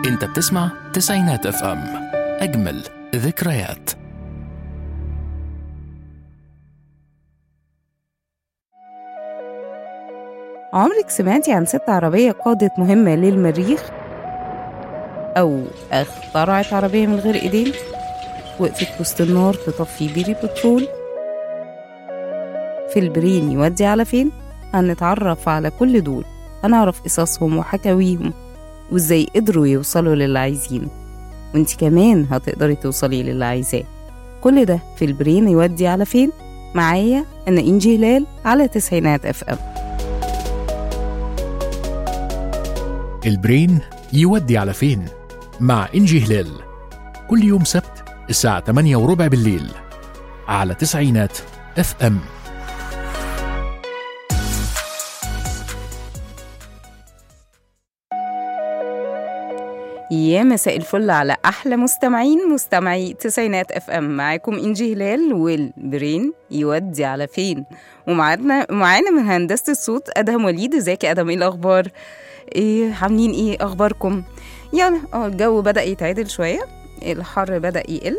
انت بتسمع تسعينات اف ام اجمل ذكريات عمرك سمعتي عن ست عربية قادت مهمة للمريخ؟ أو اخترعت عربية من غير إيدين؟ وقفت وسط النار تطفي بيري بترول؟ في البرين يودي على فين؟ هنتعرف على كل دول هنعرف قصصهم وحكاويهم وازاي قدروا يوصلوا للي عايزينه وانت كمان هتقدري توصلي للي عايزاه كل ده في البرين يودي على فين؟ معايا أنا إنجي هلال على تسعينات اف ام البرين يودي على فين مع انجي هلال كل يوم سبت الساعة 8 وربع بالليل على تسعينات اف ام يا مساء الفل على احلى مستمعين مستمعي تسعينات اف ام معاكم انجي هلال والبرين يودي على فين ومعانا معانا من هندسه الصوت ادهم وليد ازيك يا ادهم ايه الاخبار ايه عاملين ايه اخباركم يعني اه الجو بدا يتعدل شويه الحر بدا يقل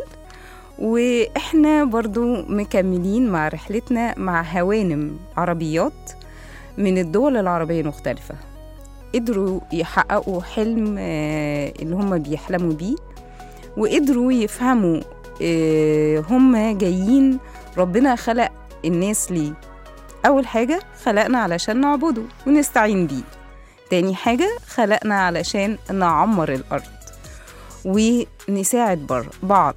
واحنا برضو مكملين مع رحلتنا مع هوانم عربيات من الدول العربيه المختلفه قدروا يحققوا حلم آه، اللي هم بيحلموا بيه وقدروا يفهموا آه، هم جايين ربنا خلق الناس ليه أول حاجة خلقنا علشان نعبده ونستعين بيه تاني حاجة خلقنا علشان نعمر الأرض ونساعد بر- بعض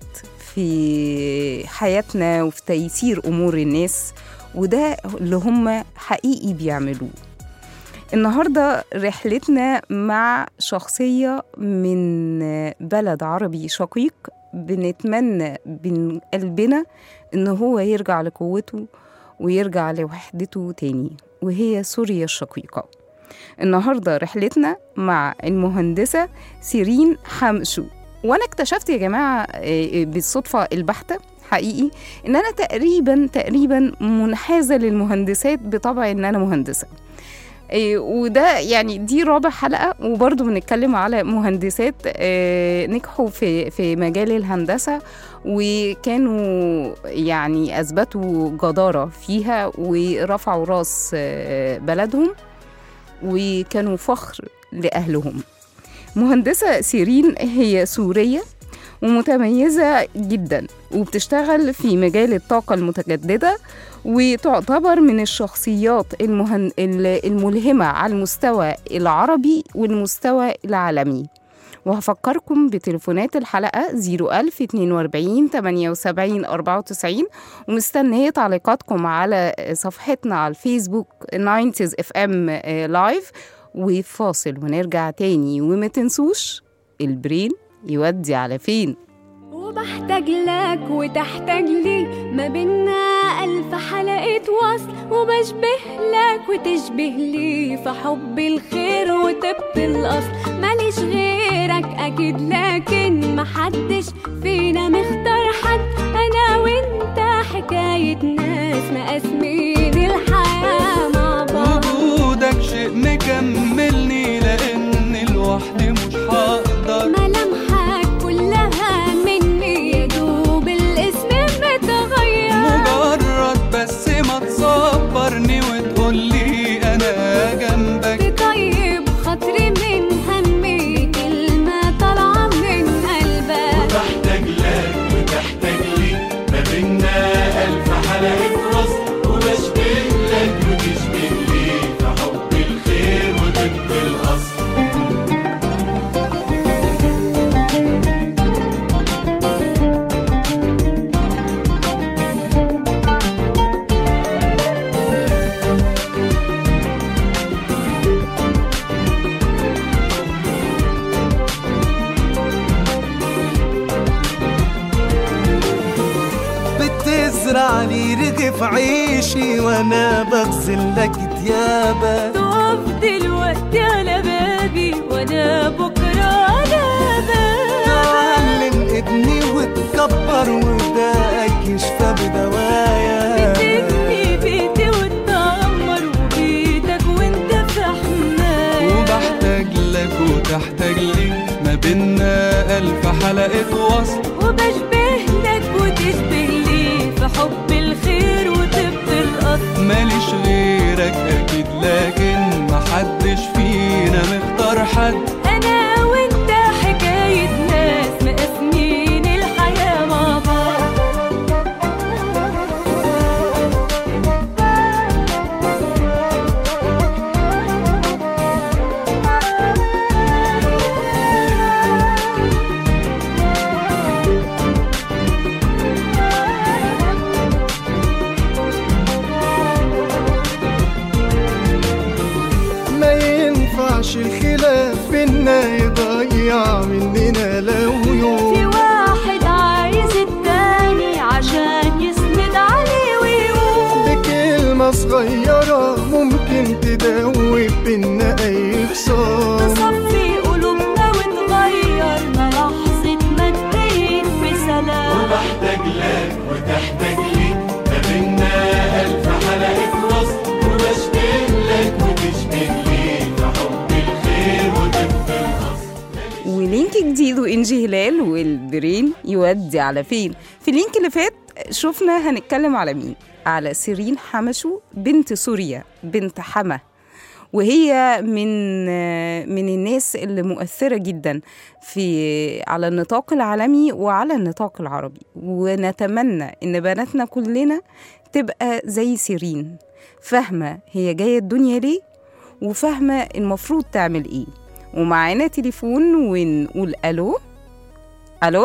في حياتنا وفي تيسير أمور الناس وده اللي هم حقيقي بيعملوه النهاردة رحلتنا مع شخصية من بلد عربي شقيق بنتمنى من قلبنا إن هو يرجع لقوته ويرجع لوحدته تاني وهي سوريا الشقيقة النهاردة رحلتنا مع المهندسة سيرين حمشو وأنا اكتشفت يا جماعة آه، بالصدفة البحتة حقيقي إن أنا تقريبا تقريبا منحازة للمهندسات بطبع إن أنا مهندسة إيه، وده يعني دي رابع حلقة وبرضه بنتكلم على مهندسات آه، نجحوا في في مجال الهندسة وكانوا يعني أثبتوا جدارة فيها ورفعوا راس آه، بلدهم وكانوا فخر لأهلهم مهندسة سيرين هي سورية ومتميزة جدا وبتشتغل في مجال الطاقة المتجددة وتعتبر من الشخصيات المهن... ال- الملهمة على المستوى العربي والمستوى العالمي وهفكركم بتليفونات الحلقة 01000 42 78 94 ومستنية تعليقاتكم على صفحتنا على الفيسبوك 90s اف ام لايف وفاصل ونرجع تاني وما تنسوش البرين يودي على فين وبحتاج لك وتحتاج لي ما بينا ألف حلقة وصل وبشبه لك وتشبه لي في حب الخير وطب الأصل ماليش غيرك أكيد لكن محدش فينا مختار حد أنا وأنت حكاية ناس مقاسمين الحياة مع بعض وجودك شيء مكملني لان لوحدي مش هقدر ملامحك كلها مني يا دوب الاسم متغير مجرد بس ما تصبرني وتقولي انا جنبك تطيب خاطري من همي كلمة طالعة من قلبك بحتاج لك وتحتاج لي ما بينا ألف حلقة وصل وبشبه لك وتشبه لي في حب الخير وطب الأصل بتزرع لي رغف عيشي وانا بغسل لك ديابك تقف دلوقتي على بابي وانا بكرة على بابك تعلم ابني وتكبر وداك يشفى بدوايا تبني بيتي وتدمر وبيتك وانت في حماية وبحتاج لك وتحتاج لي ما بينا في حلقة وصل وبشبه لك وتشبه لي في حب الخير وطب الأصل ماليش غيرك اكيد لكن محدش فينا مختار حد أنا وأنت حكاية ناس مقاسمين الحياة مع بعض ما ينفعش الخلاف بينا يضيع مننا لو يوم في واحد عايز التاني عشان يسند عليه ويقوم بكلمة صغيرة ممكن تدوب بينا أي خصام تصفي قلوبنا وتغيرنا لحظة ما تبين بسلام وبحتاج لك وتحتاج لي ما بينا ألف حلقة وصل وبشبه لك وتشبه لي في حب الخير وطب الأصل ولينك جديد وإنجي هلال والبرين يودي على فين في اللينك اللي فات شفنا هنتكلم على مين على سيرين حمشو بنت سوريا بنت حما وهي من من الناس اللي مؤثرة جدا في على النطاق العالمي وعلى النطاق العربي ونتمنى إن بناتنا كلنا تبقى زي سيرين فاهمة هي جاية الدنيا ليه وفاهمة المفروض تعمل إيه ومعانا تليفون ونقول ألو ألو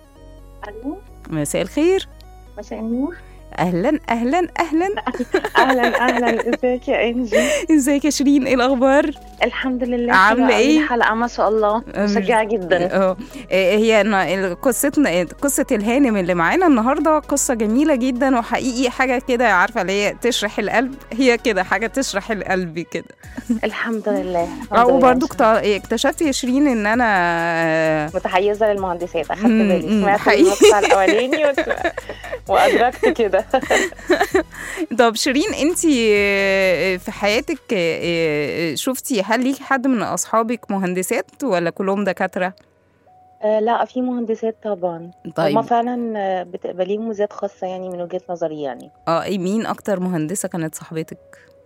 الو مساء الخير مساء النور أهلا أهلا أهلا اهلا اهلا ازيك يا انجي ازيك يا شيرين ايه الأخبار؟ الحمد لله عاملة حلوة أوي إيه؟ الحلقه ما شاء الله مشجعه جدا اه آه، هي ن- قصتنا قصة الهانم اللي معانا النهاردة قصة جميلة جدا وحقيقي حاجة كده عارفة اللي هي تشرح القلب هي كده حاجة تشرح القلب كده الحمد لله الحمد اه لله. وبرضه اكت- اكتشفت يا شيرين ان انا آه، متحيزه للمهندسات اخدت مم، بالي مم، سمعت حقيقي. المقطع الاولاني وت- وادركت كده طب شيرين انت في حياتك آه، شفتي هل ليكي حد من اصحابك مهندسات ولا كلهم دكاتره آه لا في مهندسات طبعا طيب هما فعلا آه، بتبقى ليهم ميزات خاصه يعني من وجهه نظري يعني اه ايه مين اكتر مهندسه كانت صاحبتك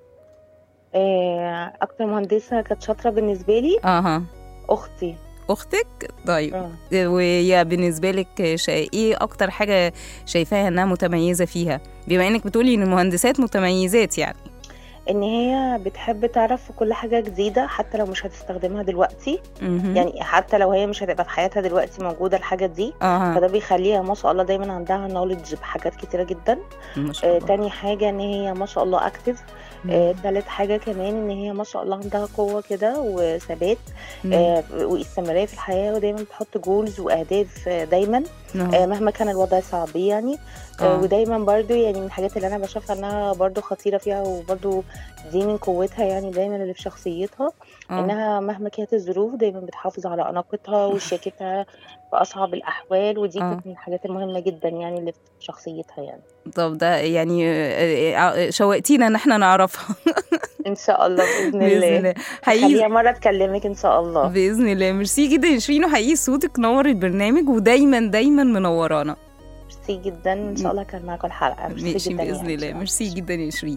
آه اكتر مهندسه كانت شاطره بالنسبه لي اها اختي اختك طيب آه. وهي بالنسبه لك شا... ايه اكتر حاجه شايفاها انها متميزه فيها بما انك بتقولي ان المهندسات متميزات يعني ان هي بتحب تعرف في كل حاجه جديده حتى لو مش هتستخدمها دلوقتي مهم. يعني حتى لو هي مش هتبقى في حياتها دلوقتي موجوده الحاجه دي اها فده بيخليها ما شاء الله دايما عندها نولج بحاجات كتيره جدا ما شاء آه الله تاني حاجه ان هي ما شاء الله اكتف آه تالت حاجه كمان ان هي ما شاء الله عندها قوه كده وثبات مم. آه واستمراريه في الحياه ودايما بتحط جولز واهداف آه دايما نعم. آه مهما كان الوضع صعب يعني آه. آه ودايما برضو يعني من الحاجات اللي انا بشوفها انها برضو خطيره فيها وبرضو دي من قوتها يعني دايما اللي في شخصيتها آه. انها مهما كانت الظروف دايما بتحافظ على اناقتها وشياكتها في اصعب الاحوال ودي آه. كانت من الحاجات المهمه جدا يعني اللي في شخصيتها يعني طب ده يعني آه، آه، شوقتينا ان احنا نعرفها ان شاء الله باذن باذن الله الله خليها حقيقي مره تكلمك ان شاء الله باذن الله ميرسي جدا يا شيرين وحقيقي صوتك نور البرنامج ودايما دايما منورانا ميرسي جدا ان شاء الله كان معاكم الحلقه ميرسي ماشي جدا باذن يا الله أنجي. ميرسي جدا يا شيرين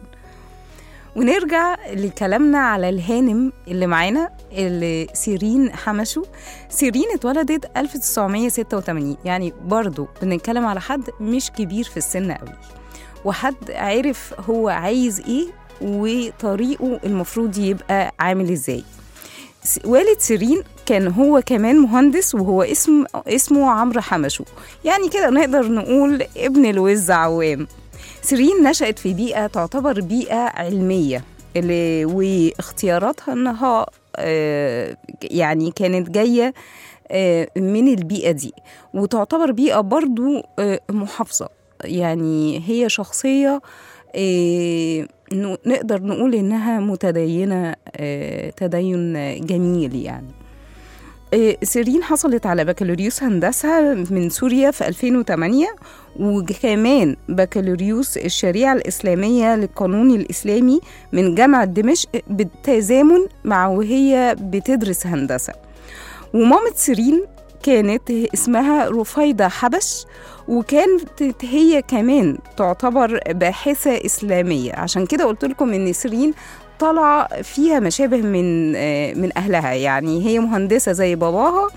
ونرجع لكلامنا على الهانم اللي معانا اللي سيرين حمشو سيرين اتولدت 1986 يعني برضو بنتكلم على حد مش كبير في السن قوي وحد عارف هو عايز ايه وطريقه المفروض يبقى عامل ازاي س- والد سيرين كان هو كمان مهندس وهو اسم اسمه عمرو حمشو يعني كده نقدر نقول ابن الوز عوام سيرين نشأت في بيئة تعتبر بيئة علمية اللي واختياراتها انها آه، يعني كانت جاية آه، من البيئة دي وتعتبر بيئة برضو آه، محافظة يعني هي شخصية آه، ن- نقدر نقول إنها متدينة آه، تدين جميل يعني آه، سيرين حصلت على بكالوريوس هندسة من سوريا في 2008 وكمان بكالوريوس الشريعة الإسلامية للقانون الإسلامي من جامعة دمشق بالتزامن مع وهي بتدرس هندسة ومامة سيرين كانت اسمها رفيدة حبش وكانت هي كمان تعتبر باحثة إسلامية عشان كده قلت لكم إن سيرين طالعة فيها مشابه من آه، من أهلها يعني هي مهندسة زي باباها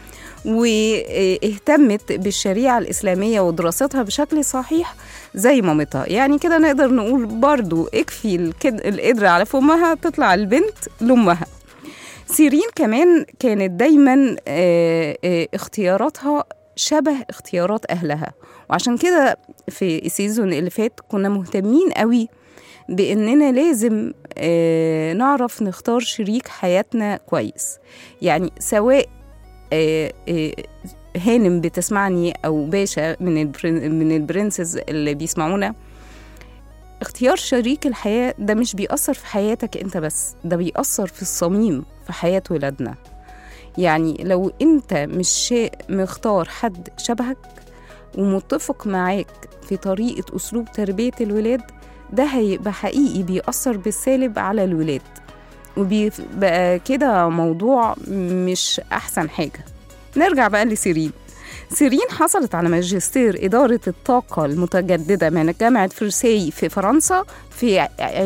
واهتمت بالشريعة الإسلامية ودراستها بشكل صحيح زي مامتها يعني كده نقدر نقول برضو اكفي الكد- القدر على فمها تطلع البنت لأمها سيرين كمان كانت دايما آه، آه، اختياراتها شبه اختيارات أهلها وعشان كده في السيزون اللي فات كنا مهتمين قوي بإننا لازم آه، نعرف نختار شريك حياتنا كويس يعني سواء آه، آه، هانم بتسمعني او باشا من البرن من البرنسز اللي بيسمعونا اختيار شريك الحياة ده مش بيأثر في حياتك انت بس ده بيأثر في الصميم في حياة ولادنا يعني لو انت مش شيء مختار حد شبهك ومتفق معاك في طريقة أسلوب تربية الولاد ده هيبقى حقيقي بيأثر بالسالب على الولاد وبيبقى كده موضوع مش أحسن حاجة نرجع بقى لسيرين سيرين حصلت على ماجستير إدارة الطاقة المتجددة من جامعة فرساي في فرنسا في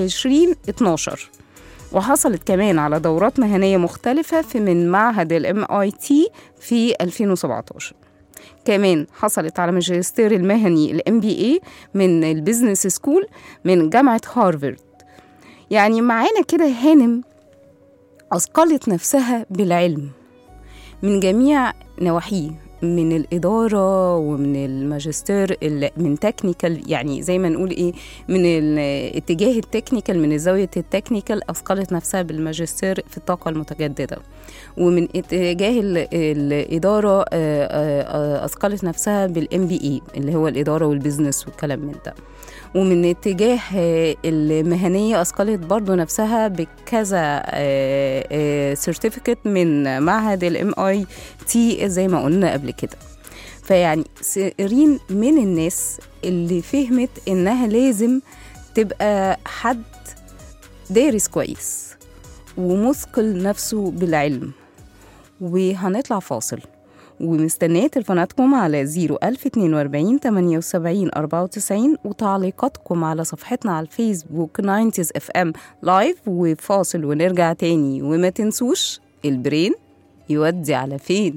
2012 وحصلت كمان على دورات مهنية مختلفة في من معهد الام اي تي في 2017 كمان حصلت على ماجستير المهني الام بي اي من البيزنس سكول من جامعة هارفارد يعني معانا كده هانم أثقلت نفسها بالعلم من جميع نواحيه من الإدارة ومن الماجستير ال- من تكنيكال يعني زي ما نقول إيه من الاتجاه التكنيكال من زاوية التكنيكال أثقلت نفسها بالماجستير في الطاقة المتجددة ومن اتجاه ال- الإدارة آه، آه، آه، أثقلت نفسها بالإم بي إي اللي هو الإدارة والبزنس والكلام من ده ومن اتجاه آه، المهنية أثقلت برضو نفسها بكذا سيرتيفيكت من معهد الام اي تي زي ما قلنا قبل كده فيعني سيرين من الناس اللي فهمت انها لازم تبقى حد دارس كويس ومثقل نفسه بالعلم وهنطلع فاصل ومستنية تليفوناتكم على 01042 78 94 وتعليقاتكم على صفحتنا على الفيسبوك 90 اف ام لايف وفاصل ونرجع تاني وما تنسوش البرين يودي على فين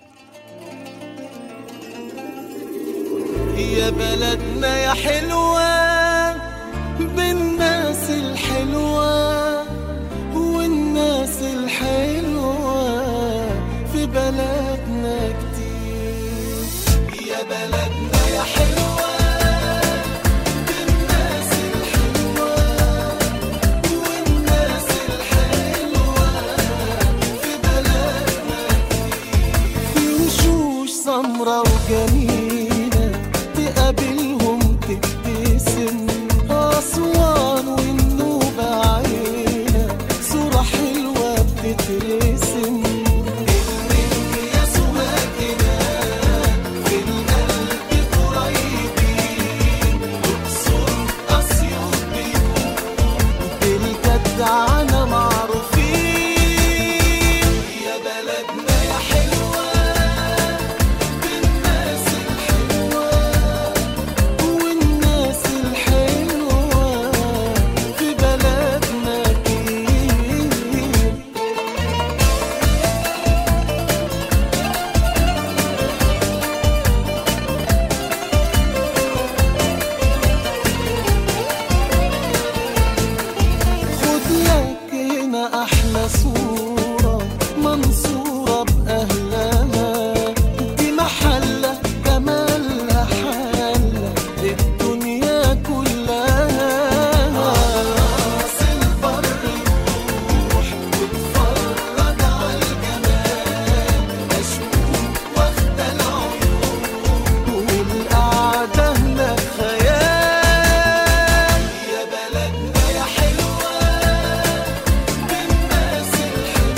يا بلدنا يا حلوة بالناس الحلوة والناس الحلوة في بلدنا كتير يا بلدنا يا حلوة بالناس الحلوة والناس الحلوة في بلدنا كتير في وشوش سمرة وجميلة تقابلهم تبتسم أسوان والنوبة عينة صورة حلوة بتترسم الرنج يا سواقنا في القلب قريبين أقصر أسيوط بيكون بالجدعنة معروفين يا بلدنا يا حلوة بالناس الحلوة والناس الحلوة في بلدنا كتير خد لك هنا احلى صورة منصورة باهلها دي محلة جمالها حالة الدنيا كلها راس البر روح واتفرج على الجمال اشوف واخدة العيون والقعدة هناك خيال يا بلدنا يا حلوة بالناس الحلوة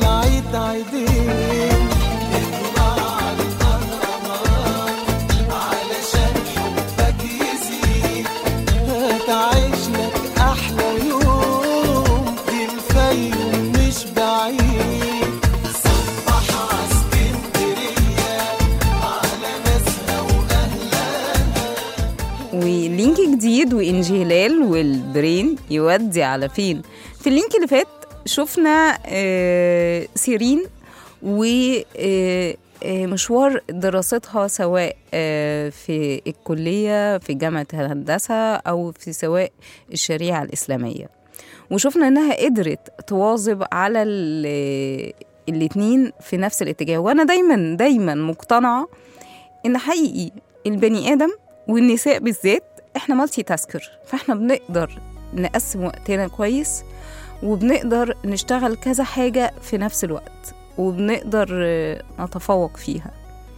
بعيد عيدين اطلع للأهرامات علشان حبك يزيد هتعيش لك أحلى يوم دي الفيوم مش بعيد صبح عاسكندرية على ناسها وأهلها ولينك جديد وانجيلال والبرين يودي على فين في اللينك اللي فات شفنا آه، سيرين ومشوار دراستها سواء آه، في الكلية في جامعة الهندسة أو في سواء الشريعة الإسلامية وشفنا إنها قدرت تواظب على ال- الاتنين في نفس الاتجاه وأنا دايما دايما مقتنعة إن حقيقي البني آدم والنساء بالذات احنا مالتي تاسكر فاحنا بنقدر نقسم وقتنا كويس وبنقدر نشتغل كذا حاجة في نفس الوقت وبنقدر آه، نتفوق فيها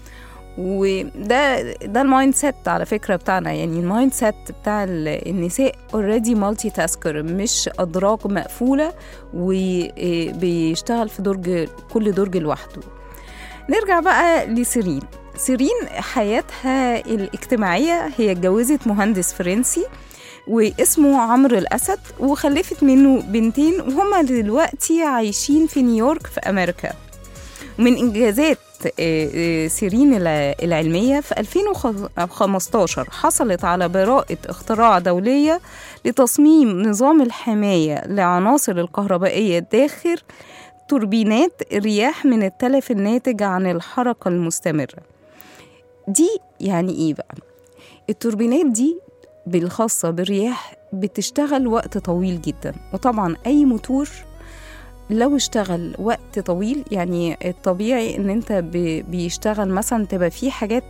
وده ده المايند سيت على فكرة بتاعنا يعني المايند سيت بتاع ال- النساء اوريدي مالتي تاسكر مش أدراج مقفولة وبيشتغل في درج كل درج لوحده نرجع بقى لسيرين سيرين حياتها الاجتماعية هي اتجوزت مهندس فرنسي واسمه عمرو الأسد وخلفت منه بنتين وهما دلوقتي عايشين في نيويورك في أمريكا ومن إنجازات آه، آه، سيرين الع- العلمية في 2015 حصلت على براءة اختراع دولية لتصميم نظام الحماية لعناصر الكهربائية داخل توربينات الرياح من التلف الناتج عن الحركة المستمرة دي يعني ايه بقى التوربينات دي بالخاصة بالرياح بتشتغل وقت طويل جدا وطبعا أي موتور لو اشتغل وقت طويل يعني الطبيعي ان انت ب- بيشتغل مثلا تبقى فيه حاجات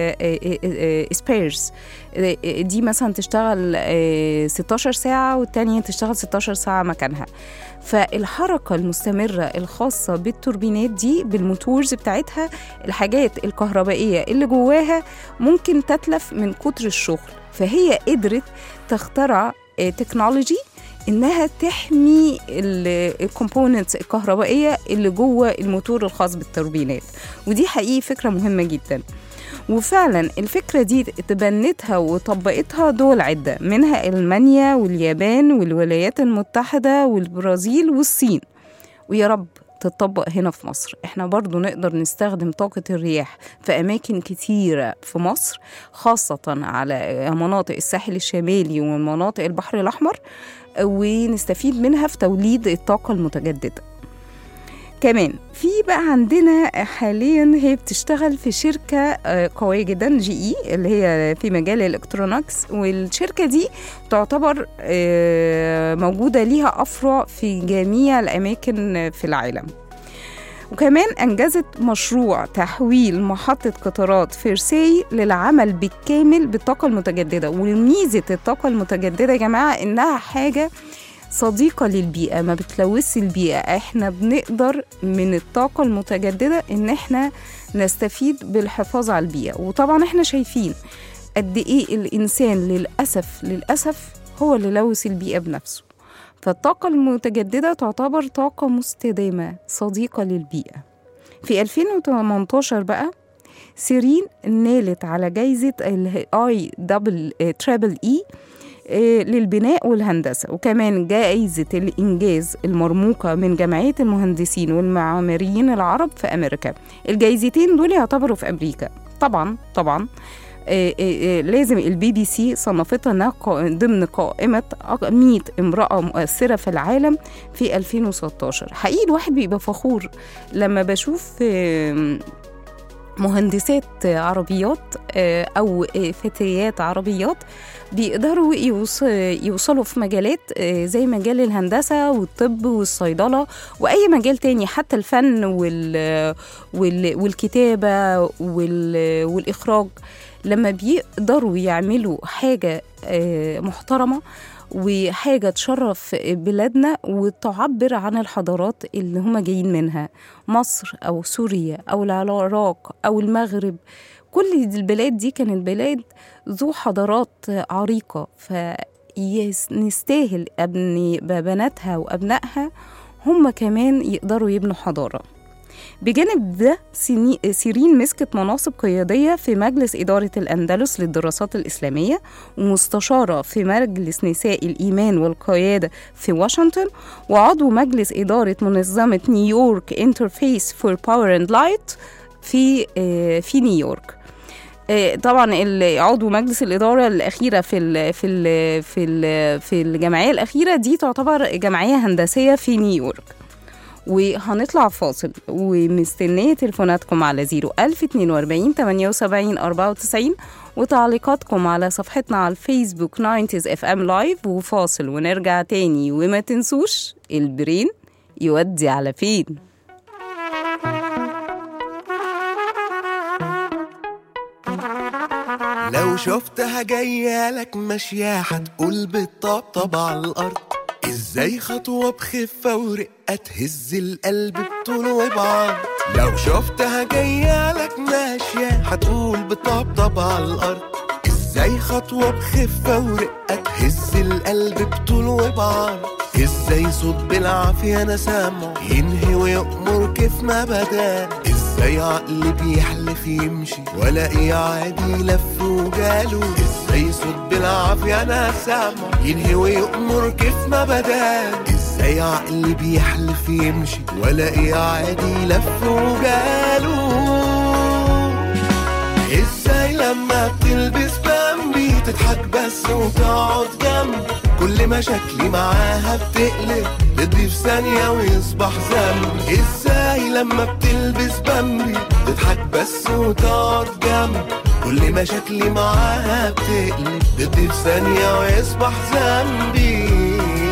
سبيرز دي مثلا تشتغل آه، 16 ساعة والتانية تشتغل 16 ساعة مكانها فالحركة المستمرة الخاصة بالتوربينات دي بالموتورز بتاعتها الحاجات الكهربائية اللي جواها ممكن تتلف من كتر الشغل فهي قدرت تخترع تكنولوجي انها تحمي الكومبوننتس الكهربائيه اللي جوه الموتور الخاص بالتوربينات ودي حقيقي فكره مهمه جدا وفعلا الفكرة دي تبنتها وطبقتها دول عدة منها ألمانيا واليابان والولايات المتحدة والبرازيل والصين ويا رب تطبق هنا في مصر احنا برضو نقدر نستخدم طاقة الرياح في أماكن كتيرة في مصر خاصة على مناطق الساحل الشمالي ومناطق البحر الأحمر ونستفيد منها في توليد الطاقة المتجددة كمان في بقى عندنا حاليا هي بتشتغل في شركة آه، قوية جدا جي اي اللي هي في مجال الالكترونكس والشركة دي تعتبر آه، موجودة ليها أفرع في جميع الأماكن في العالم وكمان أنجزت مشروع تحويل محطة قطارات فيرساي للعمل بالكامل بالطاقة المتجددة وميزة الطاقة المتجددة يا جماعة إنها حاجة صديقة للبيئة ما بتلوث البيئة احنا بنقدر من الطاقة المتجددة ان احنا نستفيد بالحفاظ على البيئة وطبعا احنا شايفين قد ايه الانسان للأسف للأسف هو اللي لوث البيئة بنفسه فالطاقة المتجددة تعتبر طاقة مستدامة صديقة للبيئة في 2018 بقى سيرين نالت على جايزة الاي دبل ترابل اي للبناء والهندسة وكمان جائزة الإنجاز المرموقة من جمعية المهندسين والمعماريين العرب في أمريكا الجايزتين دول يعتبروا في أمريكا طبعا طبعا آه، آه، آه، لازم البي بي سي صنفتها انها قا- ضمن قائمة أق- 100 امرأة مؤثرة في العالم في 2016 حقيقي الواحد بيبقى فخور لما بشوف آم، مهندسات عربيات آه، أو آه، فتيات عربيات بيقدروا يوص- يوصلوا في مجالات آه، زي مجال الهندسة والطب والصيدلة وأي مجال تاني حتى الفن وال وال والكتابة وال والإخراج لما بيقدروا يعملوا حاجة آه، محترمة وحاجة تشرف بلادنا وتعبر عن الحضارات اللي هما جايين منها مصر أو سوريا أو العراق أو المغرب كل البلاد دي كانت بلاد ذو حضارات عريقة فنستاهل أبن بناتها وأبنائها هم كمان يقدروا يبنوا حضارة بجانب ده سيني- سيرين مسكت مناصب قيادية في مجلس إدارة الأندلس للدراسات الإسلامية ومستشارة في مجلس نساء الإيمان والقيادة في واشنطن وعضو مجلس إدارة منظمة نيويورك انترفيس فور باور اند لايت في آه، في نيويورك آه، طبعا ال- عضو مجلس الإدارة الأخيرة في ال في ال في ال في الجمعية الأخيرة دي تعتبر جمعية هندسية في نيويورك وهنطلع فاصل ومستنية تليفوناتكم على 01042 78 94 وتعليقاتكم على صفحتنا على الفيسبوك 90s اف ام لايف وفاصل ونرجع تاني وما تنسوش البرين يودي على فين لو شفتها جاية لك ماشية هتقول بالطبطب على الأرض ازاي خطوة بخفة ورقة تهز القلب بطول وبعرض لو شفتها جاية لك ماشية هتقول بالطبطب على الأرض ازاي خطوة بخفة ورقة تهز القلب بطول وبعرض ازاي صوت بالعافية انا سامعه ينهي ويأمر كيف ما بدا ازاي عقل بيحلف يمشي والاقي عادي لف وجاله ازاي صوت بالعافية انا سامعه ينهي ويأمر كيف ما بدا ازاي عقل بيحلف يمشي والاقي عادي لف وجاله ازاي لما بتلبس بامبي تضحك بس وتقعد جنبي كل مشاكلي معاها بتقلب تضيف ثانية ويصبح ذنبي ازاي لما بتلبس بامبي تضحك بس وتقعد جنبي كل مشاكلي معاها بتقلب تضيف ثانية ويصبح ذنبي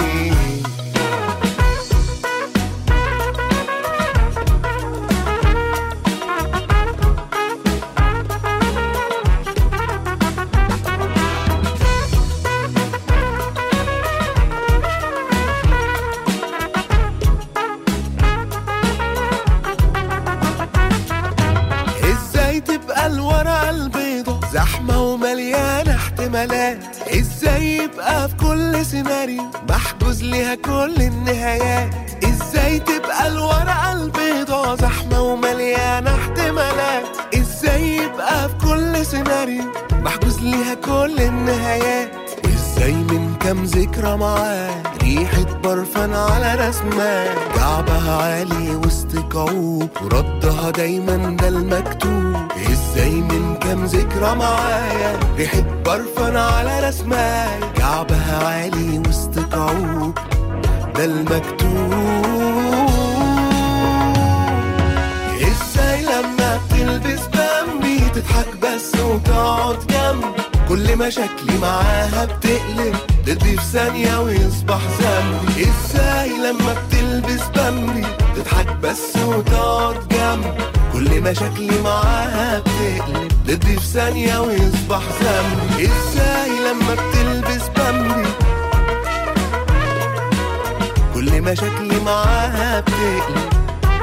ازاي تبقى الورقة البيضة زحمة ومليانة احتمالات ازاي يبقى في كل سيناريو محجوز ليها كل النهايات ازاي تبقى الورقة البيضة زحمة ومليانة احتمالات ازاي يبقى في كل سيناريو محجوز ليها كل النهايات ازاي من كام ذكرى معاه ريحة برفان على رسمة كعبها عالي وسط كعوب وردها دايما ده المكتوب ازاي من كام ذكرى معايا ريحة برفان على رسمة كعبها عالي وسط كعوب ده المكتوب ازاي لما بتلبس بامبي تضحك بس وتقعد جنبي كل مشاكلي معاها بتقلب تضيف ثانية ويصبح ذنبي ازاي لما بتلبس بامبي تضحك بس وتقعد جنبي كل مشاكلي معاها بتقلب تضيف ثانية ويصبح ذنبي ازاي لما بتلبس بامبي كل مشاكلي معاها بتقلب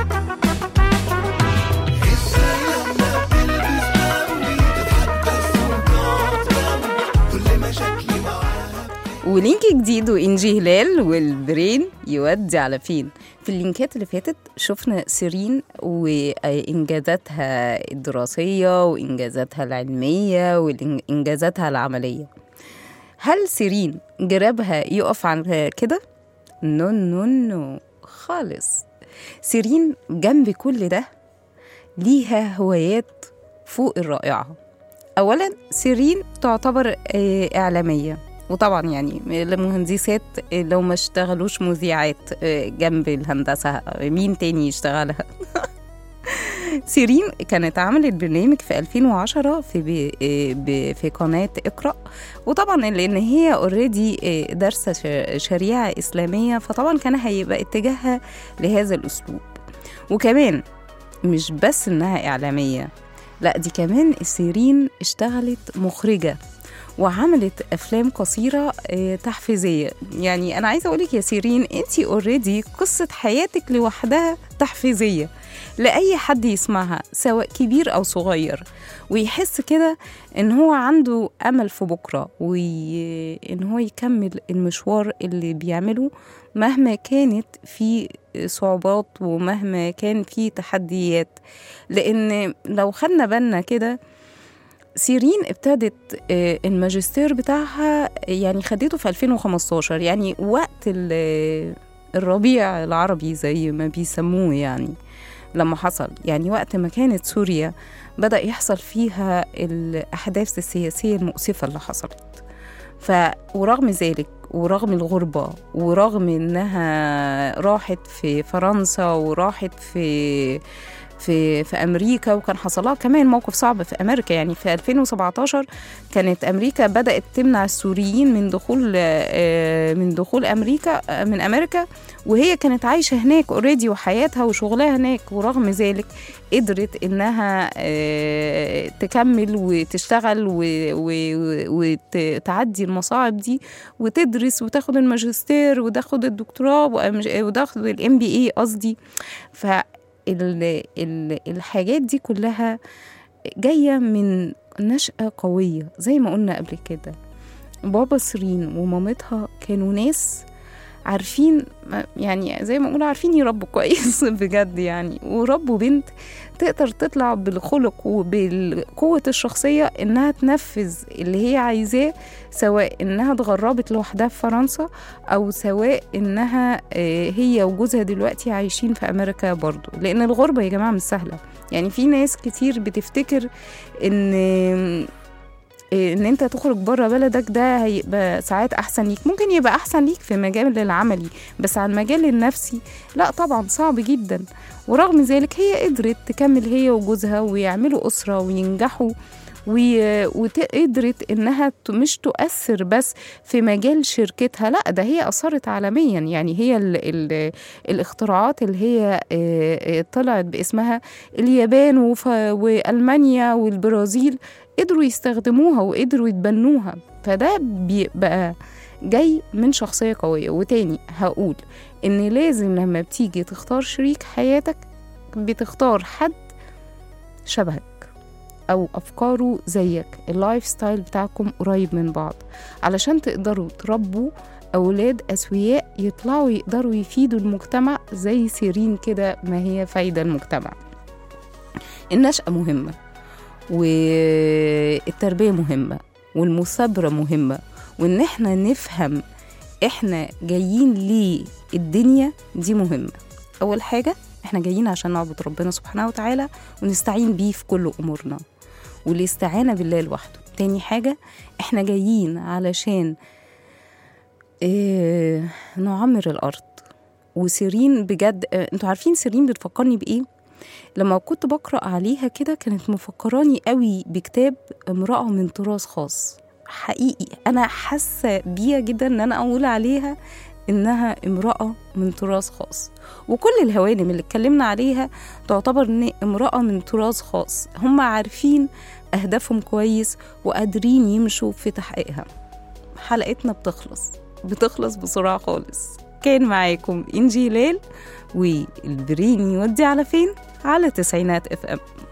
ازاي لما بتلبس بامبي تضحك بس وتقعد جنبي كل مشاكلي معاها ولينك جديد وإنجي هلال والبرين يودي على فين في اللينكات اللي فاتت شفنا سيرين وإنجازاتها الدراسية وإنجازاتها العلمية وإنجازاتها العملية هل سيرين جرابها يقف عن كده؟ نو نو نو خالص سيرين جنب كل ده ليها هوايات فوق الرائعة أولا سيرين تعتبر آه، إعلامية وطبعا يعني المهندسات لو ما اشتغلوش مذيعات آه، جنب الهندسة مين تاني يشتغلها سيرين كانت عملت برنامج في 2010 في بي آه، ب- في قناة اقرأ وطبعا لأن هي اوريدي دارسة ش- شريعة إسلامية فطبعا كان هيبقى اتجاهها لهذا الأسلوب وكمان مش بس إنها إعلامية لا دي كمان سيرين اشتغلت مخرجة وعملت افلام قصيره آه، تحفيزيه يعني انا عايزه اقولك يا سيرين انت اوريدي قصه حياتك لوحدها تحفيزيه لاي حد يسمعها سواء كبير او صغير ويحس كده ان هو عنده امل في بكره وان هو يكمل المشوار اللي بيعمله مهما كانت في صعوبات ومهما كان في تحديات لان لو خدنا بالنا كده سيرين ابتدت آه، الماجستير بتاعها يعني خدته في 2015 يعني وقت ال- الربيع العربي زي ما بيسموه يعني لما حصل يعني وقت ما كانت سوريا بدأ يحصل فيها الأحداث السياسية المؤسفة اللي حصلت ف ورغم ذلك ورغم الغربة ورغم إنها راحت في فرنسا وراحت في في في امريكا وكان حصل لها كمان موقف صعب في امريكا يعني في 2017 كانت امريكا بدات تمنع السوريين من دخول آه، من دخول امريكا آه، من امريكا وهي كانت عايشه هناك اوريدي وحياتها وشغلها هناك ورغم ذلك قدرت انها آه، تكمل وتشتغل وتعدي المصاعب دي وتدرس وتاخد الماجستير وتاخد الدكتوراه وأمج- وتاخد الام بي اي قصدي ف ال- ال- الحاجات دي كلها جاية من نشأة قوية زي ما قلنا قبل كده بابا سيرين ومامتها كانوا ناس عارفين يعني زي ما نقول عارفين يربوا كويس بجد يعني وربوا بنت تقدر تطلع بالخلق وبالقوة الشخصية إنها تنفذ اللي هي عايزاه سواء إنها اتغربت لوحدها في فرنسا أو سواء إنها آه، هي وجوزها دلوقتي عايشين في أمريكا برضو لأن الغربة يا جماعة مش سهلة يعني في ناس كتير بتفتكر إن ان انت تخرج بره بلدك ده هيبقى ساعات احسن ليك ممكن يبقى احسن ليك في مجال العملي بس على المجال النفسي لا طبعا صعب جدا ورغم ذلك هي قدرت تكمل هي وجوزها ويعملوا اسره وينجحوا وقدرت انها ت- مش تؤثر بس في مجال شركتها لا ده هي اثرت عالميا يعني هي ال ال الاختراعات اللي هي آه، آه، طلعت باسمها اليابان وف- والمانيا والبرازيل قدروا يستخدموها وقدروا يتبنوها فده بيبقى جاي من شخصية قوية وتاني هقول إن لازم لما بتيجي تختار شريك حياتك بتختار حد شبهك أو أفكاره زيك اللايف ستايل بتاعكم قريب من بعض علشان تقدروا تربوا أولاد أسوياء يطلعوا يقدروا يفيدوا المجتمع زي سيرين كده ما هي فايدة المجتمع النشأة مهمة والتربية مهمة والمثابرة مهمة وإن إحنا نفهم إحنا جايين ليه الدنيا دي مهمة أول حاجة إحنا جايين عشان نعبد ربنا سبحانه وتعالى ونستعين بيه في كل أمورنا والاستعانة بالله لوحده تاني حاجة إحنا جايين علشان إيه نعمر الأرض وسيرين بجد آه، انتوا عارفين سيرين بتفكرني بإيه؟ لما كنت بقرأ عليها كده كانت مفكراني قوي بكتاب امرأة من تراث خاص حقيقي أنا حاسة بيها جدا إن أنا أقول عليها إنها امرأة من تراث خاص وكل الهوانم اللي اتكلمنا عليها تعتبر إن امرأة من تراث خاص هم عارفين أهدافهم كويس وقادرين يمشوا في تحقيقها حلقتنا بتخلص بتخلص بسرعة خالص كان معاكم إنجي ليل والبرين يودي على فين؟ على تسعينات اف ام